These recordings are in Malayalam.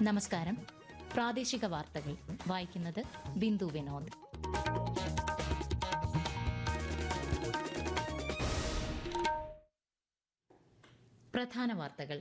നമസ്കാരം പ്രാദേശിക വാർത്തകൾ വായിക്കുന്നത് ബിന്ദു വിനോദ് പ്രധാന വാർത്തകൾ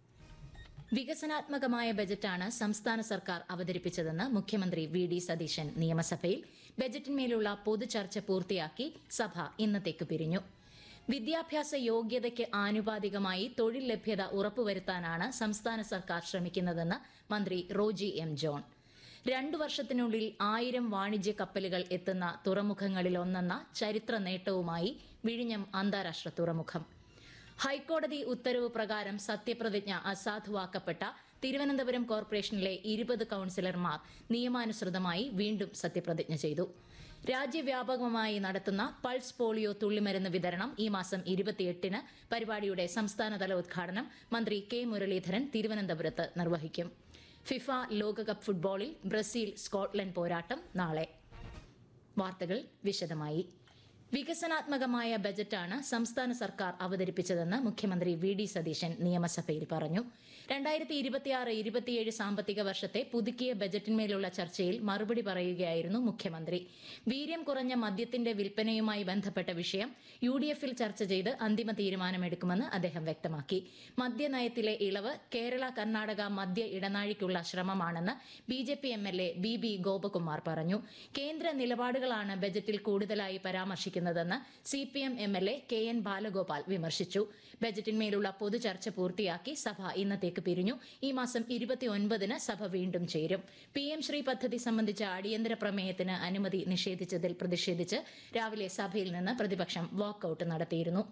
വികസനാത്മകമായ ബജറ്റാണ് സംസ്ഥാന സർക്കാർ അവതരിപ്പിച്ചതെന്ന് മുഖ്യമന്ത്രി വി ഡി സതീശൻ നിയമസഭയിൽ ബജറ്റിന്മേലുള്ള പൊതുചർച്ച പൂർത്തിയാക്കി സഭ ഇന്നത്തേക്ക് പിരിഞ്ഞു വിദ്യാഭ്യാസ യോഗ്യതയ്ക്ക് ആനുപാതികമായി തൊഴിൽ ലഭ്യത ഉറപ്പുവരുത്താനാണ് സംസ്ഥാന സർക്കാർ ശ്രമിക്കുന്നതെന്ന് മന്ത്രി റോജി എം ജോൺ രണ്ടു വർഷത്തിനുള്ളിൽ ആയിരം വാണിജ്യ കപ്പലുകൾ എത്തുന്ന തുറമുഖങ്ങളിലൊന്നെന്ന ചരിത്ര നേട്ടവുമായി വിഴിഞ്ഞം അന്താരാഷ്ട്ര തുറമുഖം ഹൈക്കോടതി ഉത്തരവ് പ്രകാരം സത്യപ്രതിജ്ഞ അസാധുവാക്കപ്പെട്ട തിരുവനന്തപുരം കോർപ്പറേഷനിലെ ഇരുപത് കൌൺസിലർമാർ നിയമാനുസൃതമായി വീണ്ടും സത്യപ്രതിജ്ഞ ചെയ്തു രാജ്യവ്യാപകമായി നടത്തുന്ന പൾസ് പോളിയോ തുള്ളിമരുന്ന് വിതരണം ഈ മാസം ഇരുപത്തിയെട്ടിന് പരിപാടിയുടെ സംസ്ഥാനതല ഉദ്ഘാടനം മന്ത്രി കെ മുരളീധരൻ തിരുവനന്തപുരത്ത് നിർവഹിക്കും ഫിഫ ലോകകപ്പ് ഫുട്ബോളിൽ ബ്രസീൽ സ്കോട്ട്ലൻഡ് പോരാട്ടം നാളെ വാർത്തകൾ വിശദമായി വികസനാത്മകമായ ബജറ്റാണ് സംസ്ഥാന സർക്കാർ അവതരിപ്പിച്ചതെന്ന് മുഖ്യമന്ത്രി വി ഡി സതീശൻ നിയമസഭയിൽ പറഞ്ഞു രണ്ടായിരത്തി ഇരുപത്തിയാറ് ഇരുപത്തിയേഴ് സാമ്പത്തിക വർഷത്തെ പുതുക്കിയ ബജറ്റിന്മേലുള്ള ചർച്ചയിൽ മറുപടി പറയുകയായിരുന്നു മുഖ്യമന്ത്രി വീര്യം കുറഞ്ഞ മദ്യത്തിന്റെ വിൽപ്പനയുമായി ബന്ധപ്പെട്ട വിഷയം യു ഡി എഫിൽ ചർച്ച ചെയ്ത് അന്തിമ തീരുമാനമെടുക്കുമെന്ന് അദ്ദേഹം വ്യക്തമാക്കി മദ്യനയത്തിലെ ഇളവ് കേരള കർണാടക മദ്യ ഇടനാഴിക്കുള്ള ശ്രമമാണെന്ന് B J P M L A B B Gopakumar പറഞ്ഞു കേന്ദ്ര നിലപാടുകളാണ് ബജറ്റിൽ കൂടുതലായി പരാമർശിക്കുന്നതെന്ന് C P M M L A K N Balagopal വിമർശിച്ചു ബജറ്റിന്മേലുള്ള പൊതുചർച്ച പൂർത്തിയാക്കി സഭ ഇന്നത്തേക്ക് പിരിഞ്ഞു ഈ മാസം ഇരുപത്തിയൊൻപതിന് സഭ വീണ്ടും ചേരും പി എം ശ്രീ പദ്ധതി സംബന്ധിച്ച അടിയന്തര പ്രമേയത്തിന് അനുമതി നിഷേധിച്ചതിൽ പ്രതിഷേധിച്ച് രാവിലെ സഭയിൽ നിന്ന് പ്രതിപക്ഷം വാക്കൌട്ട് നടത്തിയിരുന്നു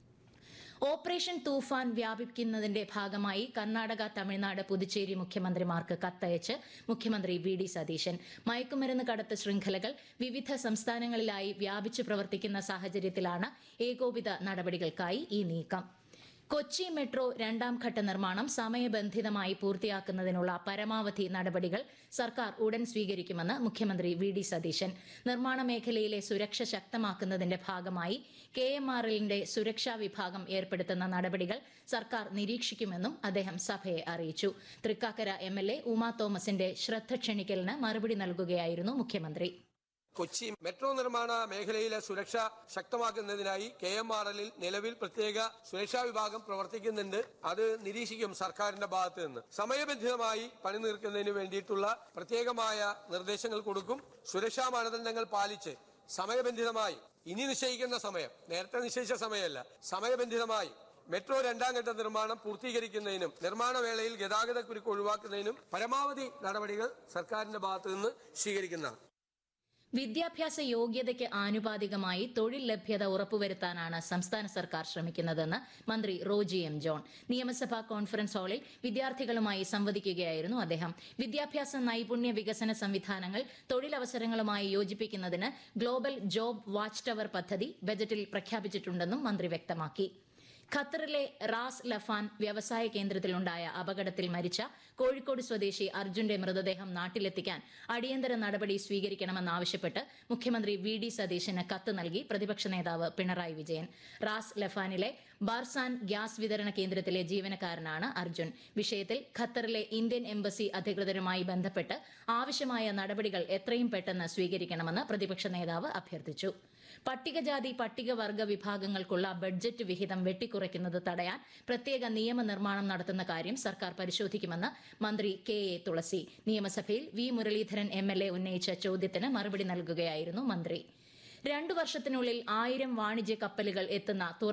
ഓപ്പറേഷൻ തൂഫാൻ വ്യാപിക്കുന്നതിന്റെ ഭാഗമായി കർണാടക തമിഴ്നാട് പുതുച്ചേരി മുഖ്യമന്ത്രിമാർക്ക് കത്തയച്ച് മുഖ്യമന്ത്രി വി ഡി സതീശൻ മയക്കുമരുന്ന് കടത്ത് ശൃംഖലകൾ വിവിധ സംസ്ഥാനങ്ങളിലായി വ്യാപിച്ചു പ്രവർത്തിക്കുന്ന സാഹചര്യത്തിലാണ് ഏകോപിത നടപടികൾക്കായി ഈ നീക്കം കൊച്ചി മെട്രോ രണ്ടാം ഘട്ട നിർമ്മാണം സമയബന്ധിതമായി പൂർത്തിയാക്കുന്നതിനുള്ള പരമാവധി നടപടികൾ സർക്കാർ ഉടൻ സ്വീകരിക്കുമെന്ന് മുഖ്യമന്ത്രി വി ഡി സതീശൻ നിർമ്മാണ മേഖലയിലെ സുരക്ഷ ശക്തമാക്കുന്നതിന്റെ ഭാഗമായി കെ എം ആർ എല്ലിന്റെ സുരക്ഷാ വിഭാഗം ഏർപ്പെടുത്തുന്ന നടപടികൾ സർക്കാർ നിരീക്ഷിക്കുമെന്നും അദ്ദേഹം സഭയെ അറിയിച്ചു Thrikkakara M L A Uma തോമസിന്റെ ശ്രദ്ധ ക്ഷണിക്കലിന് മറുപടി നൽകുകയായിരുന്നു മുഖ്യമന്ത്രി കൊച്ചി മെട്രോ നിർമ്മാണ മേഖലയിലെ സുരക്ഷ ശക്തമാക്കുന്നതിനായി കെ എം ആർ എല്ലിൽ നിലവിൽ പ്രത്യേക സുരക്ഷാ വിഭാഗം പ്രവർത്തിക്കുന്നുണ്ട് അത് നിരീക്ഷിക്കും സർക്കാരിന്റെ ഭാഗത്ത് നിന്ന് സമയബന്ധിതമായി പണി തീർക്കുന്നതിന് വേണ്ടിയിട്ടുള്ള പ്രത്യേകമായ നിർദ്ദേശങ്ങൾ കൊടുക്കും സുരക്ഷാ മാനദണ്ഡങ്ങൾ പാലിച്ച് സമയബന്ധിതമായി ഇനി നിശ്ചയിക്കുന്ന സമയം നേരത്തെ നിശ്ചയിച്ച സമയമല്ല സമയബന്ധിതമായി മെട്രോ രണ്ടാം ഘട്ട നിർമ്മാണം പൂർത്തീകരിക്കുന്നതിനും നിർമ്മാണ വേളയിൽ ഗതാഗത കുരുക്ക് ഒഴിവാക്കുന്നതിനും പരമാവധി നടപടികൾ സർക്കാരിന്റെ ഭാഗത്തു നിന്ന് സ്വീകരിക്കുന്നതാണ് വിദ്യാഭ്യാസ യോഗ്യതയ്ക്ക് ആനുപാതികമായി തൊഴിൽ ലഭ്യത ഉറപ്പുവരുത്താനാണ് സംസ്ഥാന സർക്കാർ ശ്രമിക്കുന്നതെന്ന് മന്ത്രി റോജി എം ജോൺ നിയമസഭാ കോൺഫറൻസ് ഹാളിൽ വിദ്യാർത്ഥികളുമായി സംവദിക്കുകയായിരുന്നു അദ്ദേഹം വിദ്യാഭ്യാസ നൈപുണ്യ വികസന സംവിധാനങ്ങൾ തൊഴിലവസരങ്ങളുമായി യോജിപ്പിക്കുന്നതിന് ഗ്ലോബൽ ജോബ് വാച്ച് ടവർ പദ്ധതി ബജറ്റിൽ പ്രഖ്യാപിച്ചിട്ടുണ്ടെന്നും മന്ത്രി വ്യക്തമാക്കി ഖത്തറിലെ റാസ് ലഫാൻ വ്യവസായ കേന്ദ്രത്തിലുണ്ടായ അപകടത്തിൽ മരിച്ച കോഴിക്കോട് സ്വദേശി അർജുന്റെ മൃതദേഹം നാട്ടിലെത്തിക്കാൻ അടിയന്തര നടപടി സ്വീകരിക്കണമെന്നാവശ്യപ്പെട്ട് മുഖ്യമന്ത്രി വി ഡി സതീശന് കത്ത് നൽകി പ്രതിപക്ഷ നേതാവ് പിണറായി വിജയൻ റാസ് ലഫാനിലെ ബാർസാൻ ഗ്യാസ് വിതരണ കേന്ദ്രത്തിലെ ജീവനക്കാരനാണ് അർജുൻ വിഷയത്തിൽ ഖത്തറിലെ ഇന്ത്യൻ എംബസി അധികൃതരുമായി ബന്ധപ്പെട്ട് ആവശ്യമായ നടപടികൾ എത്രയും പെട്ടെന്ന് സ്വീകരിക്കണമെന്ന് പ്രതിപക്ഷ നേതാവ് അഭ്യർത്ഥിച്ചു പട്ടികജാതി പട്ടികവർഗ വിഭാഗങ്ങൾക്കുള്ള ബഡ്ജറ്റ് വിഹിതം വെട്ടിക്കുറയ്ക്കുന്നത് തടയാൻ പ്രത്യേക നിയമനിർമ്മാണം നടത്തുന്ന കാര്യം സർക്കാർ പരിശോധിക്കുമെന്ന് മന്ത്രി കെ എ തുളസി നിയമസഭയിൽ V Muraleedharan M L A ഉന്നയിച്ച ചോദ്യത്തിന് മറുപടി നൽകുകയായിരുന്നു മന്ത്രി രണ്ടു വർഷത്തിനുള്ളിൽ ആയിരം വാണിജ്യ കപ്പലുകൾ എത്തുന്ന തുറ